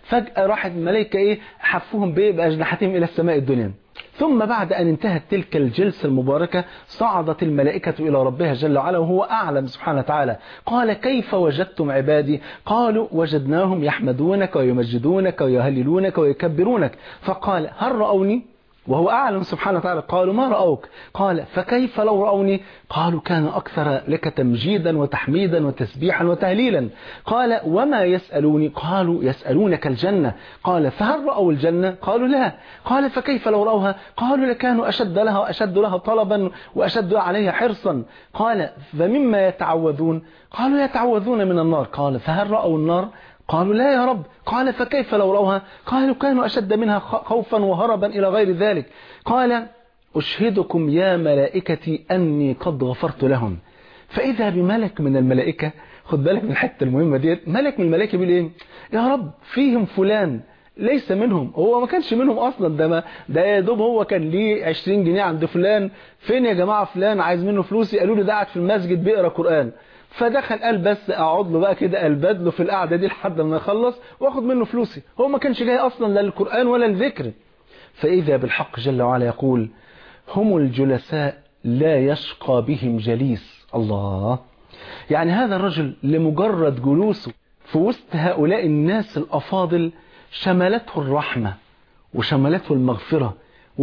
فجأة راحت الملائكة إيه حفوهم بإيه بأجنحتهم إلى السماء الدنيا ثم بعد أن انتهت تلك الجلسة المباركة صعدت الملائكة إلى ربها جل وعلا وهو أعلم سبحانه وتعالى قال كيف وجدتم عبادي قالوا وجدناهم يحمدونك ويمجدونك ويهللونك ويكبرونك فقال هل رأوني وهو أعلم سبحانه وتعالى قالوا ما رأوك قال فكيف لو رأوني قالوا كان أكثر لك تمجيدا وتحميدا وتسبيحا وتهليلا قال وما يسألوني قالوا يسألونك الجنة قال فهل رأوا الجنة قالوا لا قال فكيف لو رأوها قالوا لكانوا أشد لها وأشد لها طلبا وأشد عليها حرصا قال فمما يتعوذون قالوا يتعوذون من النار قال فهل رأوا النار قالوا لا يا رب قال فكيف لو رأوها قالوا كانوا أشد منها خوفا وهربا إلى غير ذلك قال أشهدكم يا ملائكتي أني قد غفرت لهم فإذا بملك من الملائكة خد بالك من الحتة المهمة ديت ملك من الملائكة بيقول إيه يا رب فيهم فلان ليس منهم هو ما كانش منهم اصلا ده ما ده يا دوب هو كان ليه 20 جنيه عند فلان فين يا جماعه فلان عايز منه فلوسي قالوا لي ده قاعد في المسجد بيقرا قران فدخل قال بس اقعد له بقى كده البد له في القعده دي لحد ما يخلص واخد منه فلوسي هو ما كانش جاي اصلا لا للقران ولا الذكر فاذا بالحق جل وعلا يقول هم الجلساء لا يشقى بهم جليس الله يعني هذا الرجل لمجرد جلوسه في وسط هؤلاء الناس الافاضل شملته الرحمه وشملته المغفره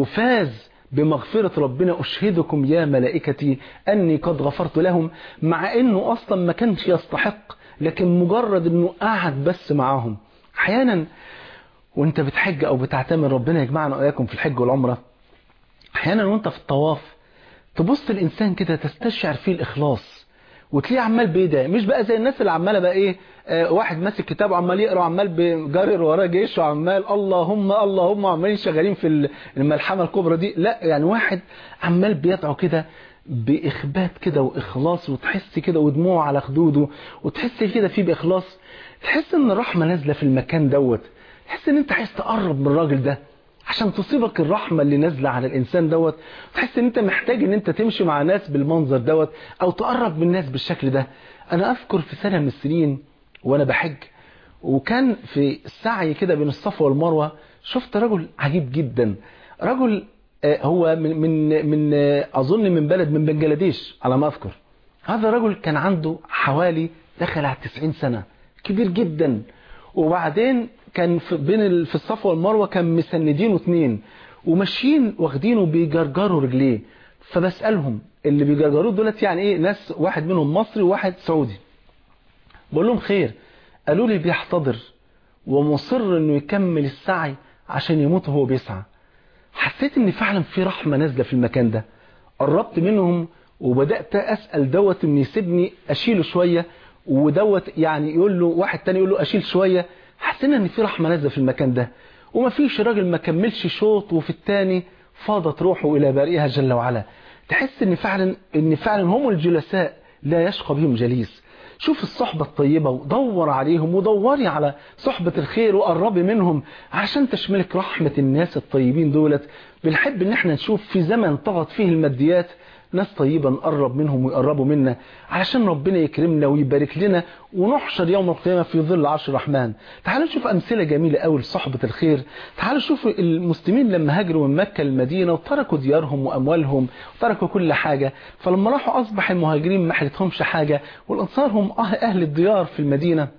وفاز بمغفرة ربنا أشهدكم يا ملائكتي أني قد غفرت لهم مع أنه أصلا ما كانش يستحق لكن مجرد أنه قعد بس معاهم أحيانا وانت بتحج أو بتعتمر ربنا يجمعنا وإياكم في الحج والعمرة أحيانا وانت في الطواف تبص الإنسان كده تستشعر فيه الإخلاص وتلاقيه عمال بيدعي مش بقى زي الناس اللي عماله بقى ايه آه واحد ماسك كتاب وعمال يقرا وعمال بيجرر وراه جيش وعمال اللهم اللهم عمالين شغالين في الملحمه الكبرى دي لا يعني واحد عمال بيدعو كده باخبات كده واخلاص وتحس كده ودموع على خدوده وتحس كده فيه باخلاص تحس ان الرحمه نازله في المكان دوت تحس ان انت عايز تقرب من الراجل ده عشان تصيبك الرحمة اللي نازلة على الإنسان دوت تحس ان انت محتاج ان انت تمشي مع ناس بالمنظر دوت او تقرب من الناس بالشكل ده انا اذكر في سنة من السنين وانا بحج وكان في السعي كده بين الصفا والمروة شفت رجل عجيب جدا رجل هو من من من اظن من بلد من بنجلاديش على ما اذكر هذا الرجل كان عنده حوالي دخل على 90 سنة كبير جدا وبعدين كان في بين في الصفا والمروه كان مسندينه اثنين وماشيين واخدينه بيجرجروا رجليه فبسالهم اللي بيجرجروه دولت يعني ايه ناس واحد منهم مصري وواحد سعودي بقول لهم خير قالوا لي بيحتضر ومصر انه يكمل السعي عشان يموت وهو بيسعى حسيت ان فعلا في رحمه نازله في المكان ده قربت منهم وبدات اسال دوت ان يسيبني اشيله شويه ودوت يعني يقول له واحد تاني يقول له اشيل شويه حسينا ان في رحمه نازله في المكان ده وما فيش راجل ما كملش شوط وفي الثاني فاضت روحه الى بارئها جل وعلا تحس ان فعلا ان فعلا هم الجلساء لا يشقى بهم جليس شوف الصحبة الطيبة ودور عليهم ودوري على صحبة الخير وقربي منهم عشان تشملك رحمة الناس الطيبين دولت بنحب ان احنا نشوف في زمن طغت فيه الماديات ناس طيبة نقرب منهم ويقربوا منا علشان ربنا يكرمنا ويبارك لنا ونحشر يوم القيامة في ظل عرش الرحمن تعالوا نشوف أمثلة جميلة قوي لصحبة الخير تعالوا شوفوا المسلمين لما هاجروا من مكة للمدينة وتركوا ديارهم وأموالهم وتركوا كل حاجة فلما راحوا أصبح المهاجرين ما حلتهمش حاجة والأنصار هم أهل الديار في المدينة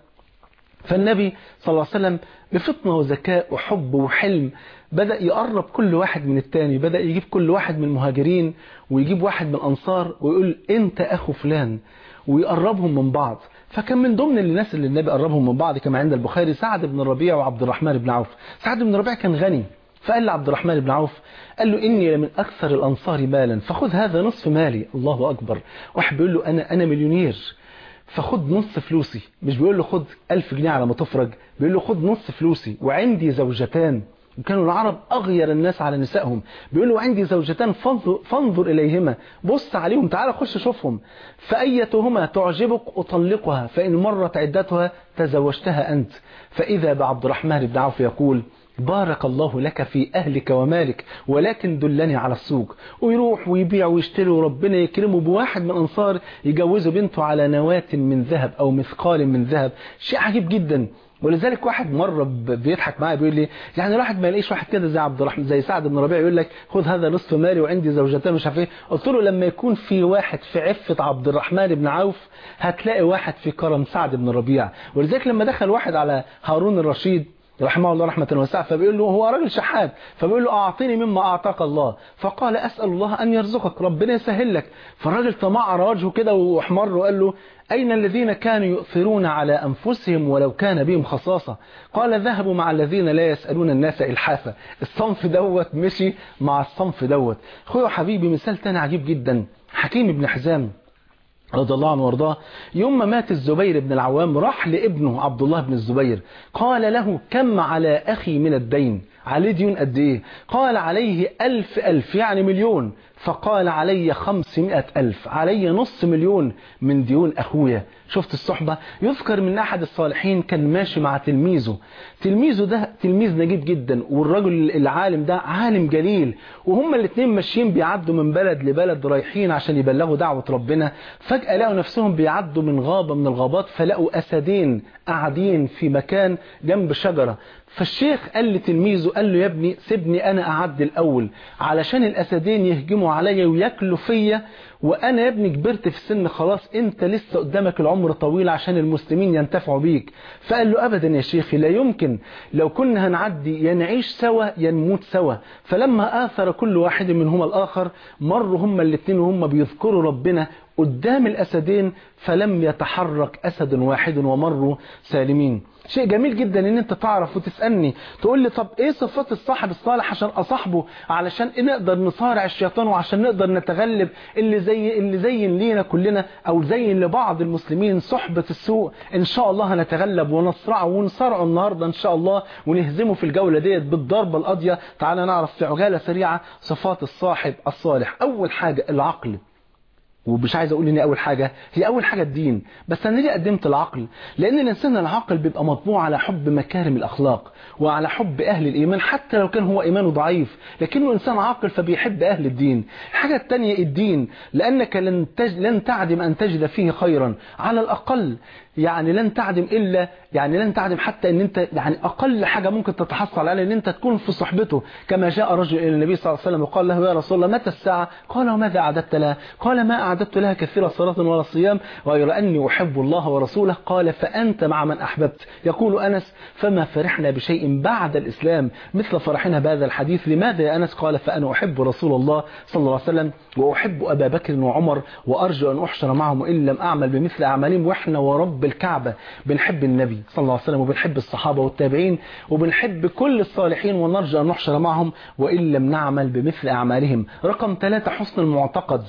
فالنبي صلى الله عليه وسلم بفطنة وذكاء وحب وحلم بدأ يقرب كل واحد من التاني بدأ يجيب كل واحد من المهاجرين ويجيب واحد من الأنصار ويقول أنت أخو فلان ويقربهم من بعض فكان من ضمن الناس اللي النبي قربهم من بعض كما عند البخاري سعد بن الربيع وعبد الرحمن بن عوف سعد بن الربيع كان غني فقال لعبد الرحمن بن عوف قال له إني لمن أكثر الأنصار مالا فخذ هذا نصف مالي الله أكبر واحد بيقول له أنا أنا مليونير فخد نص فلوسي مش بيقول له خد ألف جنيه على ما تفرج بيقول له خد نص فلوسي وعندي زوجتان وكانوا العرب أغير الناس على نسائهم بيقولوا عندي زوجتان فانظر, فانظر إليهما بص عليهم تعال خش شوفهم فأيتهما تعجبك أطلقها فإن مرت عدتها تزوجتها أنت فإذا بعبد الرحمن بن عوف يقول بارك الله لك في أهلك ومالك ولكن دلني على السوق ويروح ويبيع ويشتري وربنا يكرمه بواحد من أنصار يجوزه بنته على نواة من ذهب أو مثقال من ذهب شيء عجيب جدا ولذلك واحد مرة ب- بيضحك معايا بيقول لي يعني الواحد ما يلاقيش واحد كده زي عبد الرحمن زي سعد بن ربيع يقول لك خذ هذا نصف مالي وعندي زوجتان مش عارف ايه قلت له لما يكون في واحد في عفة عبد الرحمن بن عوف هتلاقي واحد في كرم سعد بن ربيع ولذلك لما دخل واحد على هارون الرشيد رحمه الله رحمة واسعة فبيقول له هو راجل شحات فبيقول له أعطيني مما أعطاك الله فقال أسأل الله أن يرزقك ربنا يسهل لك فالراجل تمعر وجهه كده واحمر وقال له أين الذين كانوا يؤثرون على أنفسهم ولو كان بهم خصاصة قال ذهبوا مع الذين لا يسألون الناس إلحافا الصنف دوت مشي مع الصنف دوت أخويا حبيبي مثال تاني عجيب جدا حكيم بن حزام رضي الله عنه وارضاه يوم ما مات الزبير بن العوام راح لابنه عبد الله بن الزبير قال له كم على أخي من الدين عليه ديون قد ايه قال عليه ألف ألف يعني مليون فقال علي خمسمائة ألف علي نص مليون من ديون أخويا شفت الصحبة يذكر من أحد الصالحين كان ماشي مع تلميذه تلميذه ده تلميذ نجيب جدا والرجل العالم ده عالم جليل وهما الاثنين ماشيين بيعدوا من بلد لبلد رايحين عشان يبلغوا دعوة ربنا فجأة لقوا نفسهم بيعدوا من غابة من الغابات فلقوا أسدين قاعدين في مكان جنب شجرة فالشيخ قال لتلميذه قال له يا ابني سيبني أنا أعدي الأول علشان الأسدين يهجموا عليا وياكلوا فيا وأنا يا ابني كبرت في السن خلاص أنت لسه قدامك العمر طويل عشان المسلمين ينتفعوا بيك فقال له أبدا يا شيخي لا يمكن لو كنا هنعدي يا نعيش سوا يا نموت سوا فلما آثر كل واحد منهما الآخر مروا هما الاثنين وهم بيذكروا ربنا قدام الأسدين فلم يتحرك أسد واحد ومروا سالمين شيء جميل جدا ان انت تعرف وتسألني تقول لي طب ايه صفات الصاحب الصالح عشان اصاحبه علشان نقدر نصارع الشيطان وعشان نقدر نتغلب اللي زي اللي زين لينا كلنا او زين لبعض المسلمين صحبة السوء ان شاء الله هنتغلب ونصرعه ونصارعه النهاردة ان شاء الله ونهزمه في الجولة ديت بالضربة القاضية تعالى نعرف في عجالة سريعة صفات الصاحب الصالح اول حاجة العقل ومش عايز اقول ان اول حاجة هي اول حاجة الدين بس انا ليه قدمت العقل لان الانسان العاقل بيبقى مطبوع على حب مكارم الاخلاق وعلى حب اهل الايمان حتى لو كان هو ايمانه ضعيف لكنه انسان عاقل فبيحب اهل الدين الحاجة الثانية الدين لانك لن تج... لن تعدم ان تجد فيه خيرا على الاقل يعني لن تعدم الا يعني لن تعدم حتى ان انت يعني اقل حاجة ممكن تتحصل عليها ان انت تكون في صحبته كما جاء رجل الى النبي صلى الله عليه وسلم وقال له يا رسول الله متى الساعة قال وماذا اعددت لها قال ما اعددت لها كثير صلاة ولا صيام غير اني احب الله ورسوله قال فانت مع من احببت يقول انس فما فرحنا بشيء بعد الاسلام مثل فرحنا بهذا الحديث لماذا يا انس قال فانا احب رسول الله صلى الله عليه وسلم واحب ابا بكر وعمر وارجو ان احشر معهم ان لم اعمل بمثل اعمالهم واحنا ورب الكعبة بنحب النبي صلى الله عليه وسلم وبنحب الصحابة والتابعين وبنحب كل الصالحين ونرجو أن نحشر معهم وإن لم نعمل بمثل أعمالهم رقم ثلاثة حسن المعتقد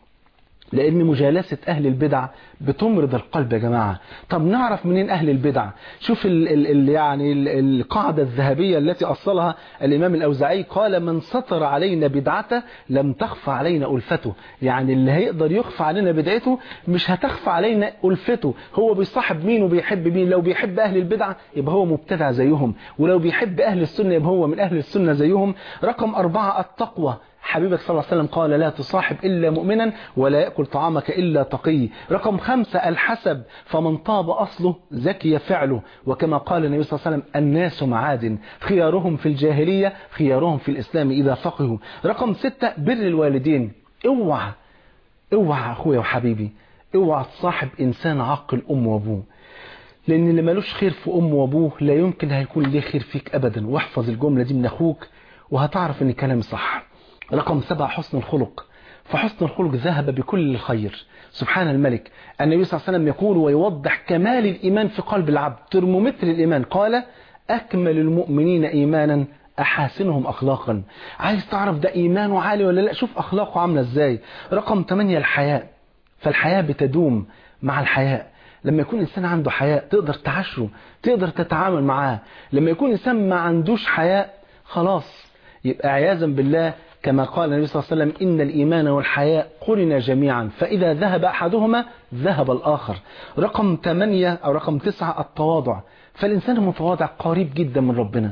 لأن مجالسة أهل البدع بتمرض القلب يا جماعة طب نعرف منين أهل البدع شوف ال ال ال يعني ال القاعدة الذهبية التي أصلها الإمام الأوزاعي قال من سطر علينا بدعته لم تخفى علينا ألفته يعني اللي هيقدر يخفى علينا بدعته مش هتخفى علينا ألفته هو بيصاحب مين وبيحب مين لو بيحب أهل البدع يبقى هو مبتدع زيهم ولو بيحب أهل السنة يبقى هو من أهل السنة زيهم رقم أربعة التقوى حبيبك صلى الله عليه وسلم قال لا تصاحب إلا مؤمنا ولا يأكل طعامك إلا تقي رقم خمسة الحسب فمن طاب أصله زكي فعله وكما قال النبي صلى الله عليه وسلم الناس معادن خيارهم في الجاهلية خيارهم في الإسلام إذا فقهوا رقم ستة بر الوالدين اوعى اوعى أخويا وحبيبي اوعى تصاحب إنسان عاقل أم وأبوه لأن اللي ملوش خير في أم وأبوه لا يمكن هيكون ليه خير فيك أبدا واحفظ الجملة دي من أخوك وهتعرف ان كلامي صح رقم سبعة حسن الخلق فحسن الخلق ذهب بكل الخير سبحان الملك النبي صلى الله عليه وسلم يقول ويوضح كمال الإيمان في قلب العبد ترمومتر الإيمان قال أكمل المؤمنين إيمانا أحاسنهم أخلاقا عايز تعرف ده إيمانه عالي ولا لا شوف أخلاقه عاملة إزاي رقم 8 الحياء فالحياة بتدوم مع الحياء لما يكون إنسان عنده حياء تقدر تعاشره تقدر تتعامل معاه لما يكون إنسان ما عندوش حياء خلاص يبقى عياذا بالله كما قال النبي صلى الله عليه وسلم إن الإيمان والحياء قرنا جميعا فإذا ذهب أحدهما ذهب الآخر رقم 8 أو رقم 9 التواضع فالإنسان المتواضع قريب جدا من ربنا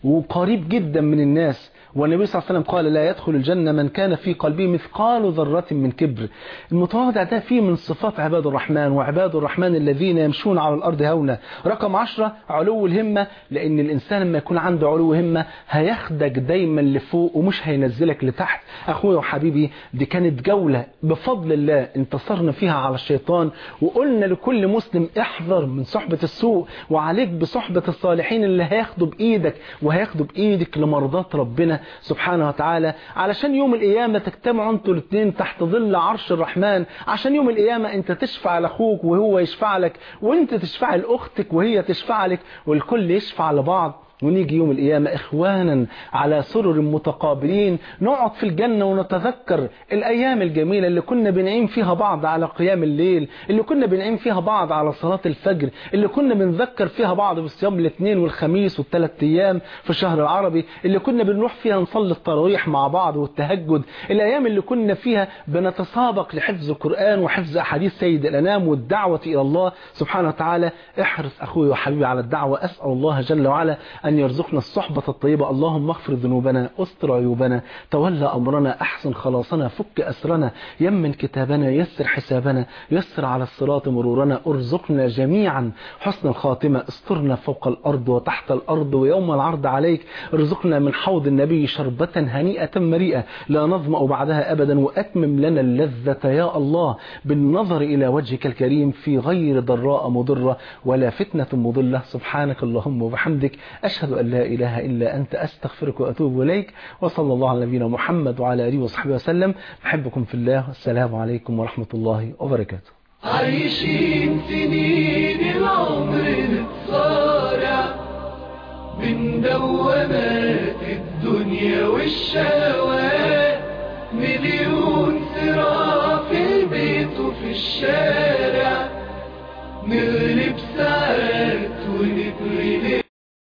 وقريب جدا من الناس والنبي صلى الله عليه وسلم قال لا يدخل الجنة من كان في قلبه مثقال ذرة من كبر المتواضع ده فيه من صفات عباد الرحمن وعباد الرحمن الذين يمشون على الأرض هونا رقم عشرة علو الهمة لأن الإنسان لما يكون عنده علو همة هياخدك دايما لفوق ومش هينزلك لتحت أخويا وحبيبي دي كانت جولة بفضل الله انتصرنا فيها على الشيطان وقلنا لكل مسلم احذر من صحبة السوء وعليك بصحبة الصالحين اللي هياخدوا بإيدك وهياخدوا بإيدك لمرضات ربنا سبحانه وتعالى علشان يوم القيامة تجتمعوا انتوا الاثنين تحت ظل عرش الرحمن عشان يوم القيامة انت تشفع لأخوك وهو يشفع لك وانت تشفع لأختك وهي تشفع لك والكل يشفع لبعض ونيجي يوم القيامة إخوانا على سرر متقابلين نقعد في الجنة ونتذكر الأيام الجميلة اللي كنا بنعيم فيها بعض على قيام الليل اللي كنا بنعيم فيها بعض على صلاة الفجر اللي كنا بنذكر فيها بعض بالصيام الاثنين والخميس والثلاث أيام في الشهر العربي اللي كنا بنروح فيها نصلي التراويح مع بعض والتهجد الأيام اللي كنا فيها بنتسابق لحفظ القرآن وحفظ أحاديث سيد الأنام والدعوة إلى الله سبحانه وتعالى احرص أخوي وحبيبي على الدعوة أسأل الله جل وعلا أن يرزقنا الصحبة الطيبة اللهم اغفر ذنوبنا استر عيوبنا تولى أمرنا أحسن خلاصنا فك أسرنا يمن كتابنا يسر حسابنا يسر على الصراط مرورنا ارزقنا جميعا حسن الخاتمة استرنا فوق الأرض وتحت الأرض ويوم العرض عليك ارزقنا من حوض النبي شربة هنيئة مريئة لا نظمأ بعدها أبدا وأتمم لنا اللذة يا الله بالنظر إلى وجهك الكريم في غير ضراء مضرة ولا فتنة مضلة سبحانك اللهم وبحمدك أشهد أن لا إله إلا أنت أستغفرك وأتوب إليك وصلى الله على نبينا محمد وعلى آله وصحبه وسلم أحبكم في الله والسلام عليكم ورحمة الله وبركاته عايشين سنين العمر نتصارع من دوامات الدنيا والشهوات مليون صراع في البيت وفي الشارع نغلب ساعات ونتغلب